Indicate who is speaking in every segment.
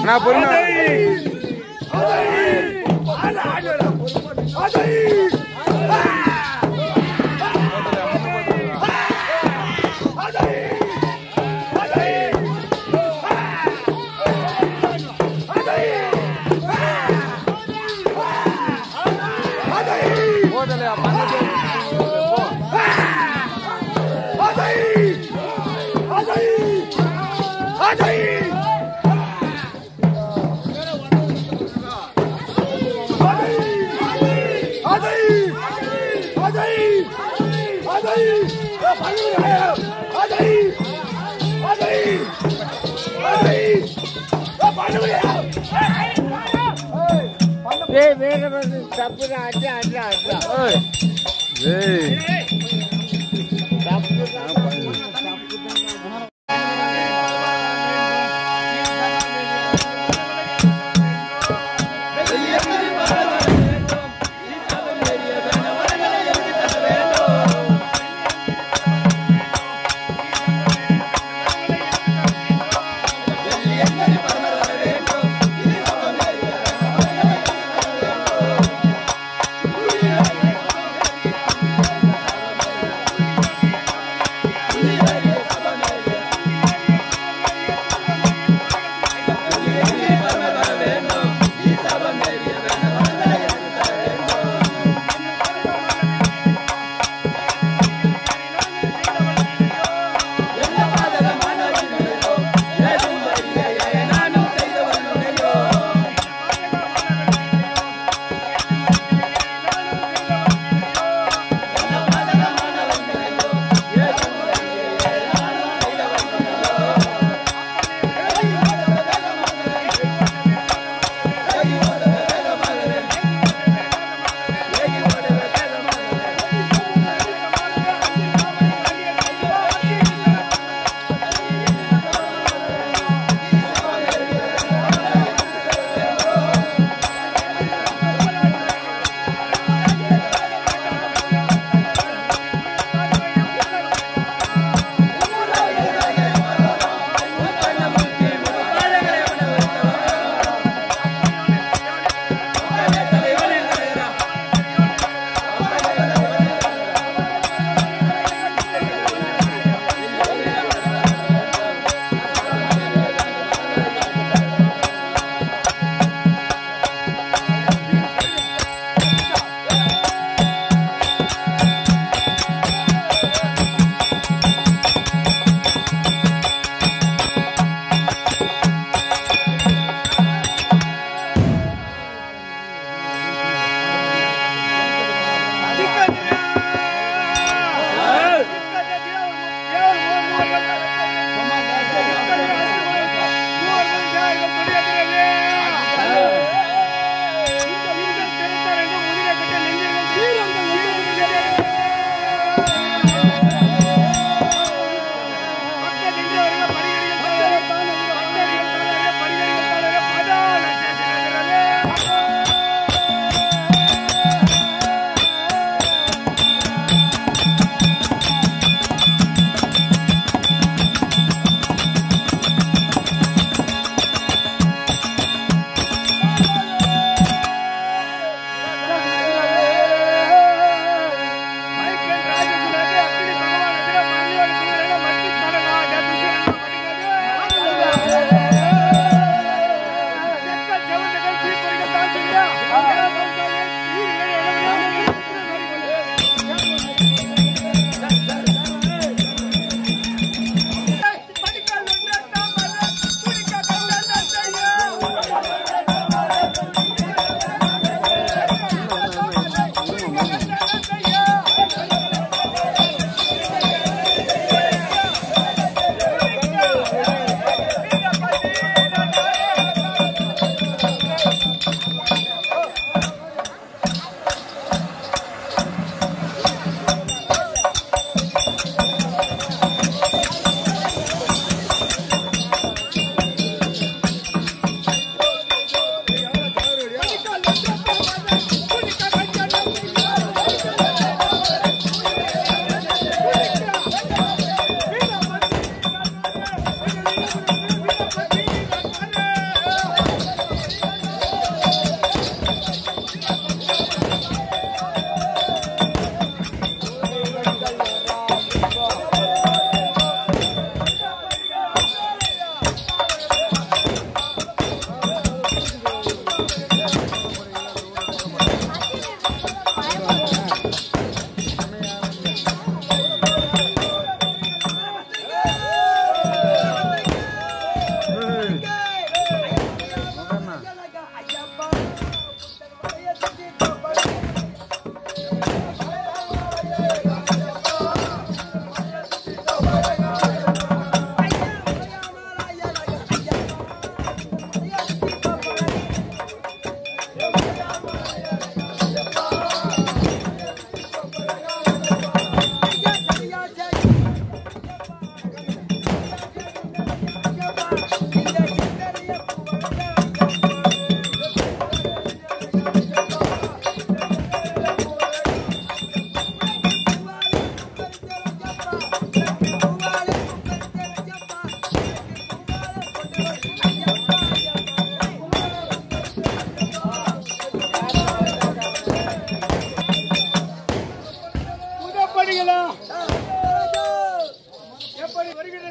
Speaker 1: நான் பொறுமை போதலையா பண்ணது ஏய் ஏய்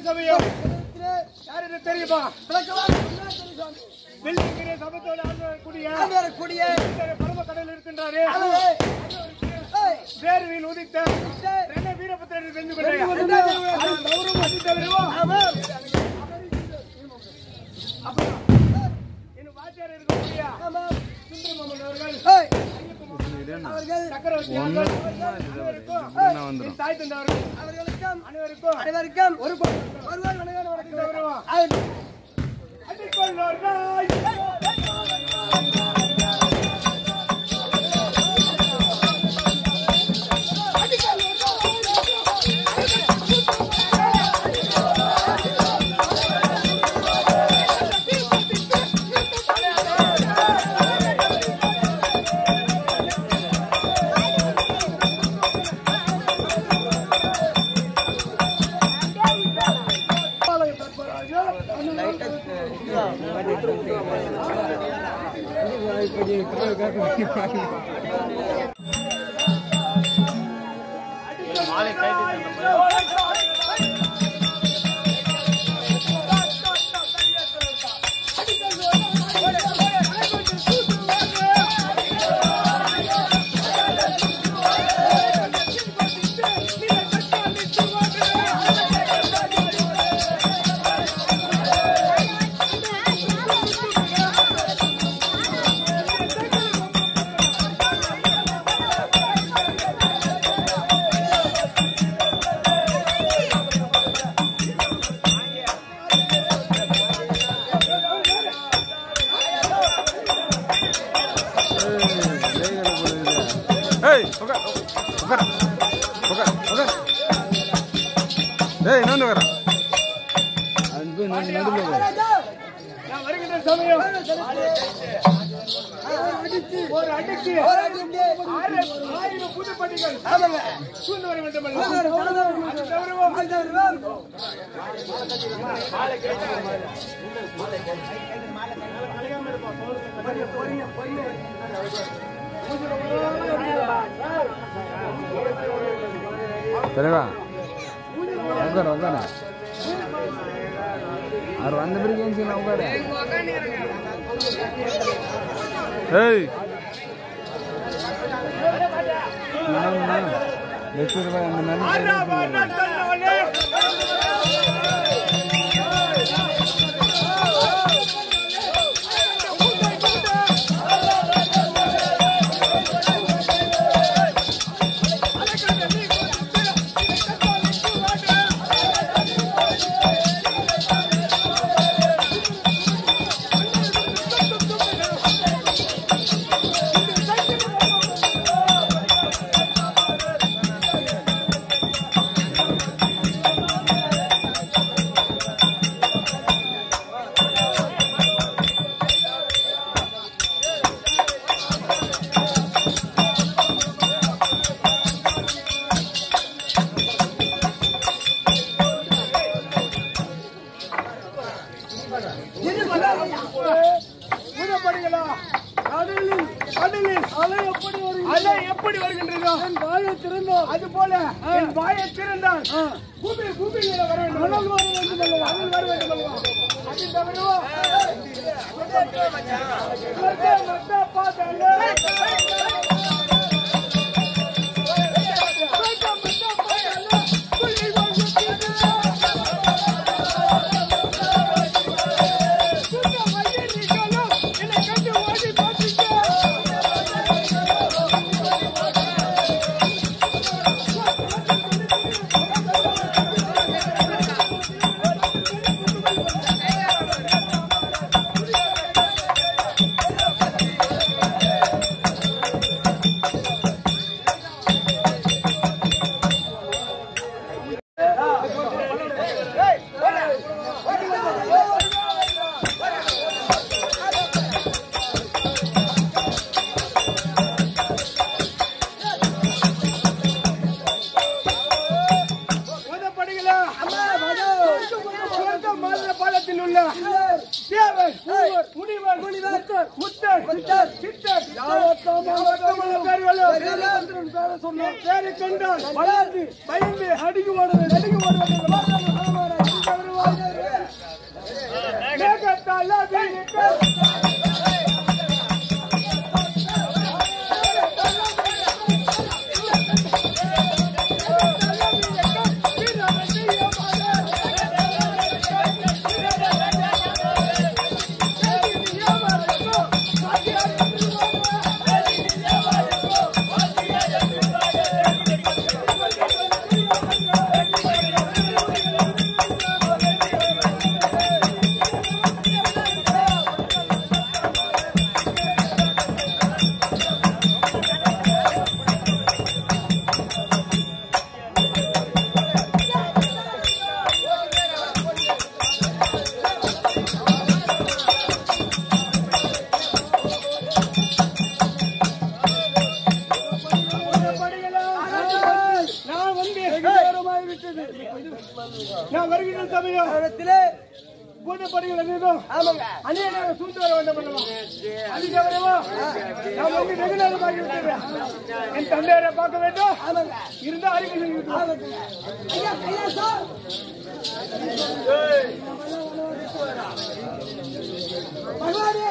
Speaker 2: சமயம் யார் என்று தெரியுமா வெள்ளிக்கிற சபத்தோடு ஆண்டக்கூடிய பரம கடல் இருக்கின்றாரே வேர்வையில் உதித்த ரெண்ட வீரபத்திரர் வென்று கொண்டார் இன்னும் வாத்தியார் இருக்கக்கூடிய சுந்தரமாமன் அவர்கள் சக்கரவர்த்தி அவர்கள் அனைவருக்கும் என் தாய் தந்தவர்கள் அனைவருக்கும்
Speaker 3: அனைவருக்கும்
Speaker 2: ஒரு கோடி
Speaker 3: ஒருவர் மனிதன்
Speaker 2: இந்த வருவா.
Speaker 3: அவர்
Speaker 2: அடிக்கொள்வார்கள்.
Speaker 1: ஏய் உட்கார் உட்கார் உட்கார் உட்கார் ஏய் இன்னொன்று உட்கார அன்பு நடுவில்
Speaker 2: நான் வருகின்ற சமயம் ஒரு அடிக்கு ஆறு- ஆயிரம் புதுப்பட்டிகள் சூழ்ந்து வர வேண்டும் அல்லவா? அது கௌரவம்.
Speaker 1: தலைவா உட்கார உட்கார அவர் வந்த பிறகு ஏன் செய்யலாம் உட்கார ஏய் லட்ச ரூபாய் அந்த மாதிரி
Speaker 2: ஆறா வாரா தன்னாலே. புதுப்பட்டிகளா? கடலில் கடலில் அலை எப்படி வருகிறது? அலை எப்படி வருகின்றதோ என் வாயை திறந்தால் அது போல என் வாயை திறந்தால் பூமி பூமியில வர வேண்டும் அனல் வர வேண்டும் அல்லவா அனல் வர வேண்டும் அல்லவா அது தவிரவா மத்த மத்த பாதலே முதப்படுகளா சுரங்க மாநில பாலத்தில் உள்ள தேவர் மூவர், முனிவர் முத்தர் முத்தர் முத்தர் சித்தர் யாவத்தமான பேர்களும் பேரை கண்டால் பயந்து பயந்து அடிக்கு ஓடுவது அடிக்கு ஓடுவது நான் வருகின்ற சமயம்
Speaker 3: அவனத்திலே
Speaker 2: பூஜைப்படிகள் அனைவரும்
Speaker 3: ஆமாங்க
Speaker 2: அநேக சூழ்ந்து வர வேண்டும் அல்லவா? அதிகாரமா? நான் வந்து வெகு நேரமாகி விட்டது. என் தந்தையரை பார்க்க வேண்டும்
Speaker 3: ஆமாங்க
Speaker 2: இருந்தா அறிக்கை செய்யுங்கள்.
Speaker 3: ஆமாங்க ஐயா ஐயா சார் பகவானே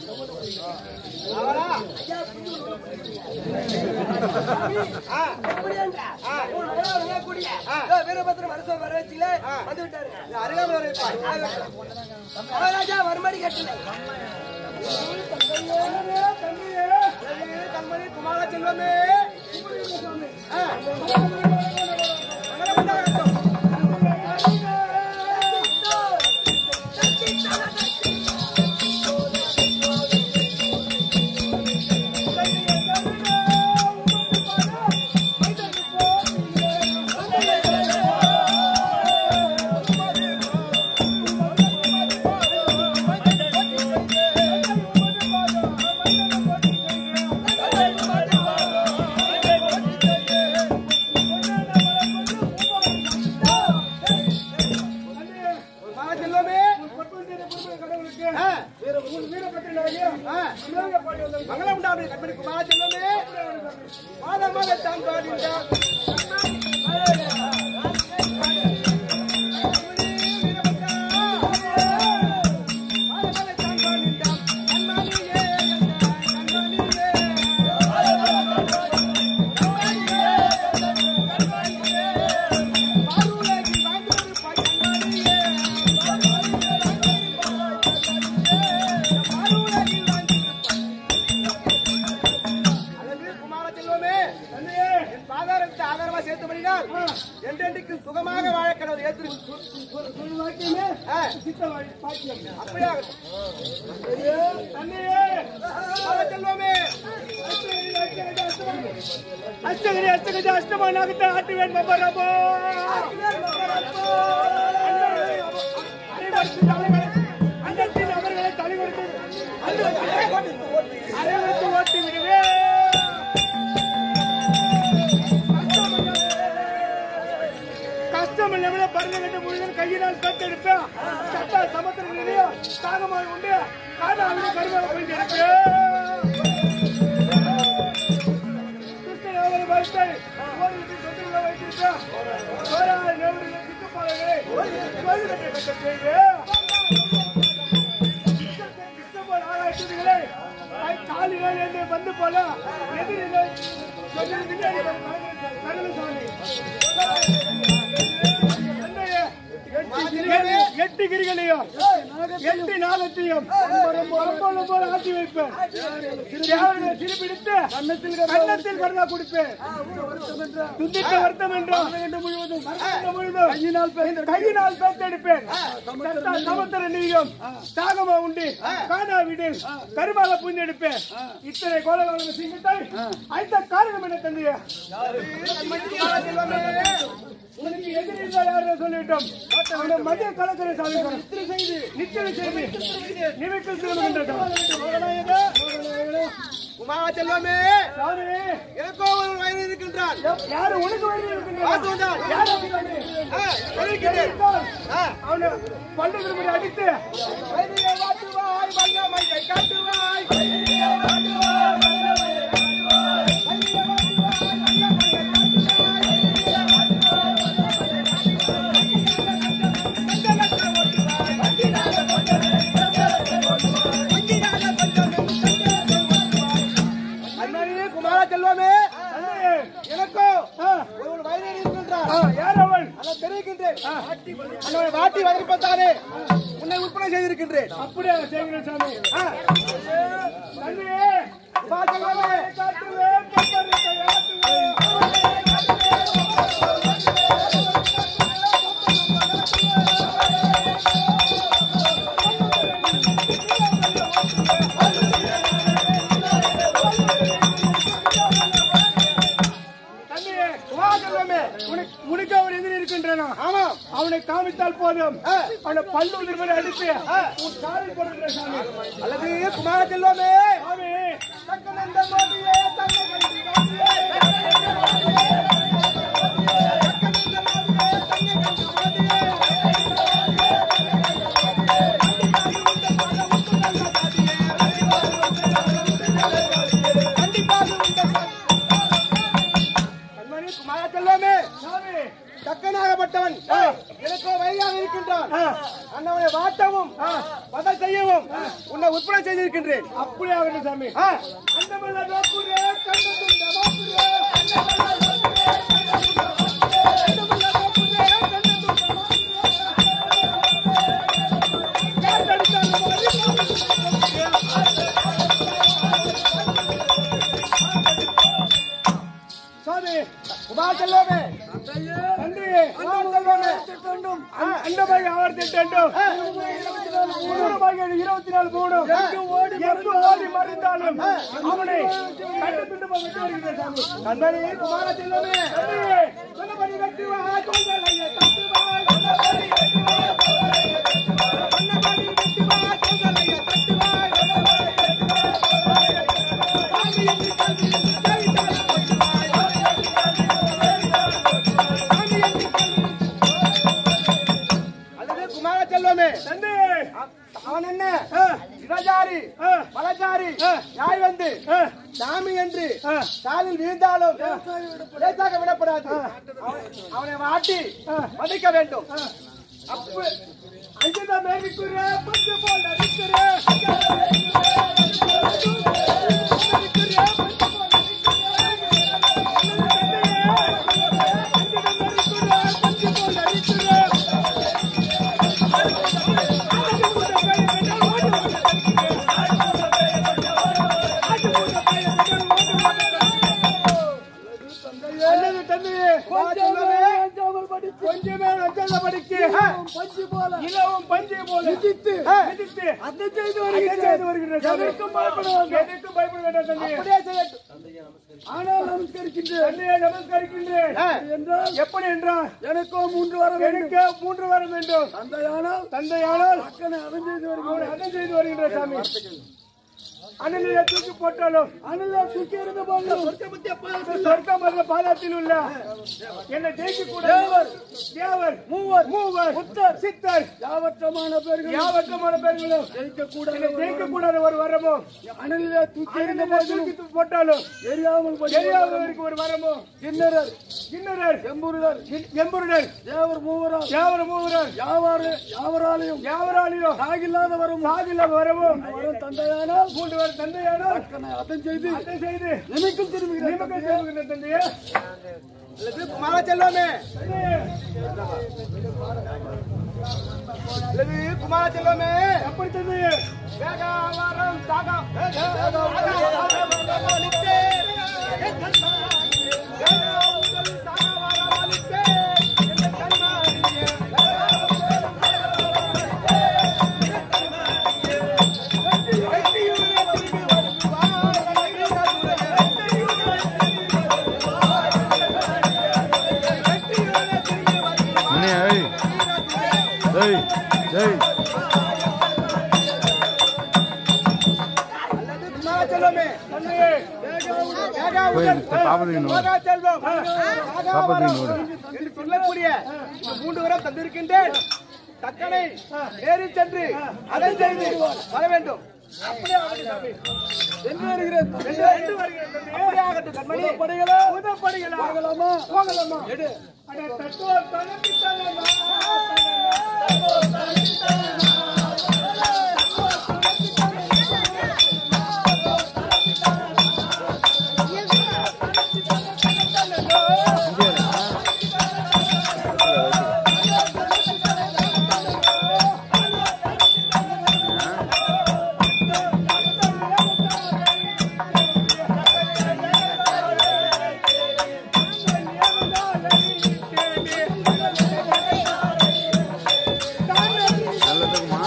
Speaker 3: எப்படியாண்டா? ஒரு மகன் வரக்கூடிய, இதோ வீரபத்திரம் அரசர் வர வச்சுங்களே, வந்து விட்டாரு. இந்த அருகாமையில் வர வைப்பார். மகாராஜா மறுபடி கட்டளை.
Speaker 2: தந்தையே, தந்தையே.
Speaker 3: கண்மணி குமார செல்வமே
Speaker 2: குமார செல்வமே கடவுளுக்கு உன் வீரபத்திரனாகிய சிவகங்கை பாண்டி வந்தவன்.
Speaker 3: மங்களம் உண்டாமே கண்மணி குமார செல்வமே மாதமாக தான் பாடின்றார் அல்லது குமார செல்வமே
Speaker 2: தந்தையே,
Speaker 3: என் பாதாரத்தை ஆதாரமா சேர்த்தபடினால் என்றென்றைக்கு சுகமாக வாழ கடவுள் ஏற்று
Speaker 2: ஒரு வாக்கியமே
Speaker 3: ஆ.
Speaker 2: சித்த வழி- வாக்கியம்.
Speaker 3: அப்படியே ஆகட்டும்.
Speaker 2: தந்தையே,
Speaker 3: குமார செல்வமே
Speaker 2: அஷ்டகிரி அஷ்டகஜ அஷ்டமா நாகத்தை ஆட்டுவேன் பப்பரப்போ அனைவருக்கும் தலைவர் அண்டத்தின் அவர்களை தலைவருக்கு அனைவருக்கு ஓட்டி விடுவேன் கஷ்டம் இல்லை பறந்து கட்டு முழுவதும் கையினால் கத்தெடுப்பேன் சட்டா சமுத்திர நிலையா தாகமாக உண்டு காதாவிட கருவாக போயிட்டு கிருஷ்ணயாவரை வாழ்த்தை ஓரிடத்தில் சொத்துக்களை வைத்திருப்பேன் சோழாய் நேவரில் சித்துப்பாளர்களை கோயில்கட்டை கட்ட செய்வேன் கிருஷ்ணபோல் ஆராய்ச்சிகளை காலிகள் என்று வந்து போல எதிரிலே சொல்லி பின்னாடி கடலை சாமி அண்ணையே, எட்டு- எட்டு கிரிகளையும் எட்டு நாகத்தையும் கம்பளம் போல ஆட்டி வைப்பேன் தேவனை சிறுபிடித்து கன்னத்தில் கருணா கொடுப்பேன் துண்டித்த வருத்தம் என்றும் முழுவதும் மரணம் முழுவதும் கையினால் பே- கையினால் பேத்தெடுப்பேன் சத்தா சமுத்திர நீயும் தாகமா உண்டு காணா வீடு கருமால புண்ணெடுப்பேன் இத்தனை கோலகாலம் சிங்கத்தை ஐந்த காரணம் என்ன தந்தையா உனக்கு எதிரில் யாரும் சொல்லிவிட்டோம் அவனை மதிய கலக்கரை சாதிக்கிறோம் நித்திரை செய்தி நினைக்கும் திருமணம்
Speaker 3: குமார செல்வமே
Speaker 2: சாமி
Speaker 3: எனக்கோ ஒரு வயது இருக்கின்றார்
Speaker 2: யாரு உனக்கு வழி
Speaker 3: பார்த்து வந்தார்.
Speaker 2: யாரு
Speaker 3: ஆ, சொல்லியிருக்கிறேன். ஆ,
Speaker 2: அவனை பண்டு திரும்பி அடித்து
Speaker 3: வயதிலே வாட்டுவாய், வல்லமை கை காட்டுவாய். வயதிலே வாட்டுவாய், வல்லமை கை காட்டுவாய். வயதிலே வாட்டுவாய், வல்லமை கை காட்டுவாய். வயதிலே வாட்டுவாய், வல்லமை கை காட்டுவாய். வஞ்சினாக கொண்டவன் சந்தனத்தை ஓட்டுவாய். வஞ்சினாக கொண்டவன் சந்தனத்தை ஓட்டுவாய். அண்ணாடியே குமார செல்வமே
Speaker 2: அண்ணே,
Speaker 3: எனக்கோ
Speaker 2: ஆ,
Speaker 3: ஒரு வயது இருக்கின்றார்
Speaker 2: ஆ, யார் அவன்
Speaker 3: அதை தெரிவிக்கின்றேன் அண்ணனை வாட்டி வதற்பாத்தானே உன்னை விற்பனை செய்திருக்கின்றேன்
Speaker 2: அப்படியே செய்கிறேன் சாமி
Speaker 3: ஆ,
Speaker 2: தந்தையே
Speaker 3: பார்க்கலாமே.
Speaker 2: காட்டுவேன் கம்பரை கையாட்டுவேன் தந்தையே
Speaker 3: சுபாசல்லமே.
Speaker 2: உனக்கு உனக்கு அவன் எதிரி இருக்கின்றன
Speaker 3: ஆமாம்
Speaker 2: அவனை காமித்தால் போதும்
Speaker 3: ஆ.
Speaker 2: அவனை பல்லு உதிர்வரை அடித்து உன் காலில் போடுகிற சாமி
Speaker 3: அல்லது குமார செல்வமே
Speaker 2: சாமி
Speaker 3: தக்கனந்த மோதியே, தன்னை கண்டு மோதியே, தக்கனந்த மோதியே, தக்கனந்த மோதியே, தன்னை கண்டு மோதியே. இருக்கின்றான் அண்ணவனை வாட்டவும் வதம் செய்யவும் உன்னை உட்பட செய்திருக்கின்றேன்
Speaker 2: அப்படியே ஆகட்டும் சாமி
Speaker 3: ஆ,
Speaker 2: அண்டமல்ல நோக்குரே கண்டதும் நவாக்குரே அண்டமல்ல நோக்குரே கண்டதும் நவாக்குரே அண்டமல்ல நோக்குரே கண்டடித்தாலும் சாமி
Speaker 3: குமார் செல்வமே
Speaker 2: நன்றி திட்டண்டும் அண்டமாய் ஆவர்த்தி திட்டண்டும் ஊரமாக இருபத்தி நாலு போடும் எங்கு ஓடி மறைந்தாலும் அவனை கண்டு துண்டமாக விட்டு வருகிறேன் சாமி
Speaker 3: நண்பனே குமார செல்வமே
Speaker 2: நன்றி. சொன்னபடி வெற்றி வா, கொள்கலையை தட்டுவாய். சொன்னபடி வெற்றி வா, கொள்கலையை தட்டுவாய். சொன்னபடி வெற்றி வா, கொள்கலையை தட்டுவாய். சொன்னபடி வெற்றி வா, கொள்கலையை தட்டுவாய். சாமி என்று கல்வி ஜெயித்தால் போற்றுவாய். சாமி என்று கல்வி
Speaker 3: அல்லது குமார செல்வமே
Speaker 2: நன்றி.
Speaker 3: அவன் என்ன
Speaker 2: ஆ,
Speaker 3: இடஜாரி
Speaker 2: ஆ,
Speaker 3: பலஜாரி
Speaker 2: ஆ.
Speaker 3: யாய் வந்து
Speaker 2: ஆ,
Speaker 3: சாமி என்று
Speaker 2: ஆ.
Speaker 3: காலில் வீழ்ந்தாலும் லேசாக விடப்படாது அவன்- அவனை வாட்டி மதிக்க வேண்டும்
Speaker 2: அப்பு அஞ்சுதான் மேற்குறே பஞ்சு போல் நடிக்கிறே அல்லது தந்தையே கொஞ்சமே அஞ்சாமல் படிக்க கொஞ்சமே அஞ்சாமல் படிக்க பஞ்சு போல இலவும் பஞ்சு போல மிதித்து மிதித்து அதை செய்து வருகிறேன் செய்து வருகிறேன் எதற்கும் பயப்பட வேண்டாம் எதற்கும் பயப்பட வேண்டாம் தந்தையே
Speaker 3: அப்படியே செய்யட்டும்
Speaker 2: ஆனால் நமஸ்கரிக்கின்றேன் தந்தையை நமஸ்கரிக்கின்றேன் என்றால் எப்படி என்றால் எனக்கோ மூன்று வாரம் எனக்கு மூன்று வாரம் வேண்டும் தந்தையானால் தந்தையானால் அக்கனை அதன் செய்து வருகிறேன் அதன் செய்து வருகின்ற சாமி அண்ணனை தூக்கி போட்டாலும் அண்ணனை தூக்கி இருந்த போதும் சொர்க்கம் என்ற பாதத்தில் உள்ள என்னை ஜெயிக்க கூட தேவர் தேவர் மூவர் மூவர் புத்தர் சித்தர் யாவற்றமான பேர்கள் யாவற்றமான பேர்களும் ஜெயிக்க கூட ஜெயிக்க கூடாத ஒரு வரமோ அண்ணனிலே தூக்கி இருந்த தூக்கி போட்டாலும் எரியாமல் எரியாதவருக்கு ஒரு வரமோ கிண்ணறர் கிண்ணறர் எம்புருடர் எம்புருடர் தேவர் மூவரால் தேவர் மூவரால் யாவாறு யாவராலையும் யாவராலையும் சாகில்லாத வரும் சாகில்லாத வரவும் வரும் தந்தையானால் மூன்று வரும் தந்தையானால் அதன் செய்து அதை செய்து நினைக்கும் திரும்புகிறேன் நினைக்கும் திரும்புகிறேன் தந்தையே
Speaker 3: அல்லது குமார செல்வமே அல்லது குமார செல்வமே
Speaker 2: எப்படி தந்தையே
Speaker 3: வேகாவரம் சாகா
Speaker 1: மணி ஏய் ஏய் ஏய்
Speaker 3: அல்லது குமார செல்வமே
Speaker 2: தந்தையே
Speaker 1: போய் பாப்பதையும் நோடு
Speaker 3: மகா செல்வம்
Speaker 1: பாப்பதையும் நோடு
Speaker 3: என்று சொல்லக்கூடிய இந்த மூன்று வரம் தந்திருக்கின்றேன் தக்கனை ஏறி சென்று அதை செய்து வர வேண்டும்
Speaker 2: அப்படியே ஆகட்டும் சாமி. என்று வருகிறேன் தந்தையே. என்று வருகிறேன் தந்தையே.
Speaker 3: அப்படியே ஆகட்டும் கண்மணி
Speaker 2: உதப்படுகளா? உதப்படுகளா? போகலாமா? போகலாமா? அட தத்துவம் தனக்கு தனமா?
Speaker 1: நல்லதுக்குமா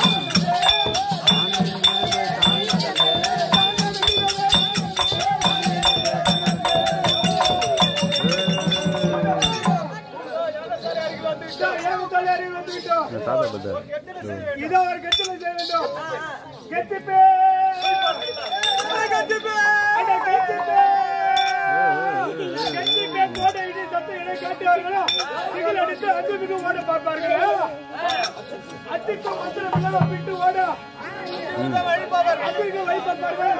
Speaker 2: ஏன் தலை அறிவு வந்து விட்டோம்?
Speaker 1: தாத்தா பத்த
Speaker 2: இதோ ஒரு கெட்டில செய்ய வேண்டும் கெட்டிப்பே கெட்டிப்பே கெட்டிப்பே கெட்டிப்பே கோடை இடி சத்தம் என கேட்டவர்களா சிகில் அடித்து அஞ்சு மிகு ஓட பார்ப்பார்களா அத்திக்கும் மந்திரம் இல்லாம விட்டு ஓட அத்திக்கு வைப்பார்கள்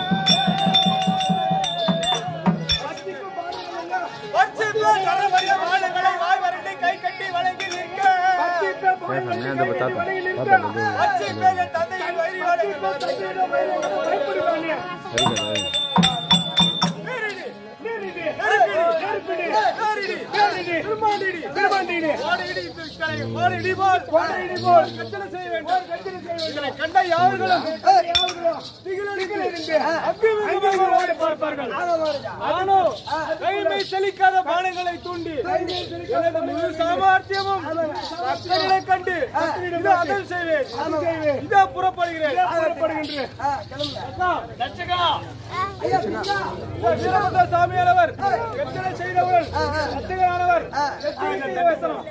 Speaker 2: அத்திக்கும் பாருங்கள்
Speaker 3: வாய் வரண்டு கை கட்டி வணங்கி நிற்க
Speaker 2: அத்திக்கும்
Speaker 1: பேசுறேன் அந்த தாத்தா
Speaker 2: வழியில்
Speaker 1: தாத்தா
Speaker 2: நின்ற
Speaker 1: வந்து
Speaker 3: அச்சை மேலே தந்தையின் வயிறு
Speaker 2: தந்தையிடம் பயப்படுவானே.
Speaker 1: சரிங்க
Speaker 2: நேரிடு, நேரிடு, நெருப்பிடு, நெருப்பிடு, நேரிடு, திருமாண்டிடு, திருமாண்டிடு.
Speaker 3: கோடையிடி திருக்கலை, கோடையிடி போல்
Speaker 2: கோடையிடி போல்
Speaker 3: கச்சனை செய்ய வேண்டும்
Speaker 2: கத்திரி செய்வது.
Speaker 3: இதனை கண்ட யாவர்களும்
Speaker 2: யாவர்களும் திகிலடிகளிருந்து அங்கிருந்து ஓடி பார்ப்பார்கள்.
Speaker 3: நானோ கைமை செலிக்காத பானங்களை தூண்டி எனது முழு சாமர்த்தியமும் கத்தர்களை கண்டு இதோ அதல் செய்வேன் இதோ புறப்படுகிறேன்
Speaker 2: புறப்படுகின்றேன்.
Speaker 3: அக்கா, தட்சகா. இந்த வீரபத்ர சாமியானவர் எத்தனை செய்தவர் தட்சகரானவர் எத்தனை செய்த வசனம்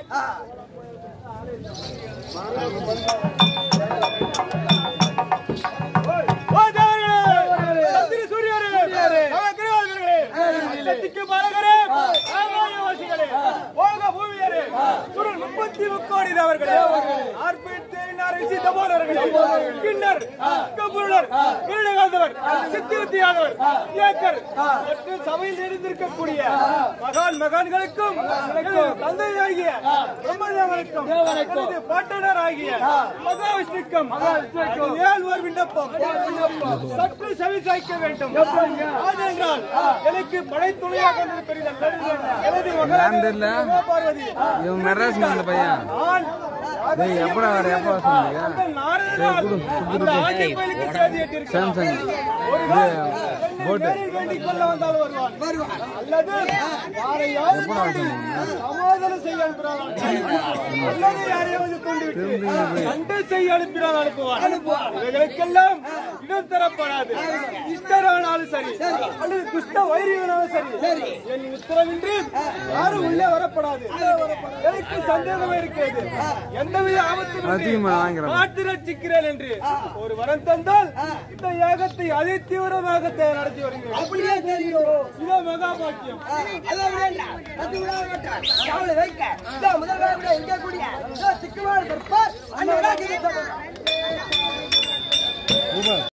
Speaker 3: ஓ தேவர்களே, சந்திர சூரியரே, நவக்கிரகங்களே, அச்சத்திக்கு பாலகரே, ஆகாயவாசிகளே, போக பூமியரே, சுருள் முப்பத்தி முக்கோடி தேவர்களே, ஆர்ப்பித்தேனார் சித்தபோதர்களே, கிண்ணர், கபூரர், வீரகாந்தவர், சித்திரத்தியானவர், இயக்கர், மற்றும் சபையில் எழுந்திருக்கக்கூடிய மகான் மகான்களுக்கும் எனது தந்தையாகிய பிரம்மதேவனுக்கும் எனது பாட்டனர் ஆகிய மகாவிஷ்ணுக்கும் ஏழு ஒரு விண்ணப்பம் சற்று செவி சாய்க்க வேண்டும் ஆதென்றால் எனக்கு படைத்துணையாக இருந்தது பெரிதல்ல எனது மகளாக
Speaker 1: தெரியல.
Speaker 3: பார்வதி
Speaker 1: இவன் மெட்ராஸ்ல அந்த பையன்
Speaker 3: நான்
Speaker 1: டேய் எப்படா வர எப்போ சொன்னீங்க
Speaker 3: அந்த நாரதனால் அந்த ஆட்சி கோயிலுக்கு செய்தி எட்டியிருக்கிறான்.
Speaker 1: சாம்சங்
Speaker 3: ஒரு நாள்
Speaker 1: இது
Speaker 3: என்னை
Speaker 1: போட்டு.
Speaker 3: நேரில் வேண்டிக் கொள்ள வந்தால் வருவான். அல்லது யாரையாவது
Speaker 1: எப்படா
Speaker 3: கொண்டு
Speaker 1: சொன்னீங்க?
Speaker 3: சமாதானம் செய்ய அனுப்புகிறான். அல்லது யாரையாவது கொண்டு விட்டு சண்டை செய்ய அனுப்பினால் அனுப்புவான். இவைகளுக்கெல்லாம் இடம் தரப்படாது இஷ்டரானாலும் சரி அல்லது துஷ்ட வைரியனாலும் சரி என் உத்தரவின்றி யாரும் உள்ளே வரப்படாது எனக்கு சந்தேகமே இருக்கிறது எந்தவித ஆபத்தும்
Speaker 1: அதிகமா வாங்கிறேன்
Speaker 3: காத்து ரட்சிக்கிறேன் என்று ஒரு வரம் தந்தால் இந்த யாகத்தை அதி தீவிரமாக தே- நடத்தி வருகிறேன்
Speaker 4: அப்படியே தெரியும்
Speaker 3: இதோ மகா பாக்கியம்
Speaker 4: அதான் வேண்டாம் அது விழா வேண்டாம் அவளை வைக்க இதோ முதல் விழா இருக்கக்கூடிய இதோ சிக்குமாறு கற்பார் அந்த விழா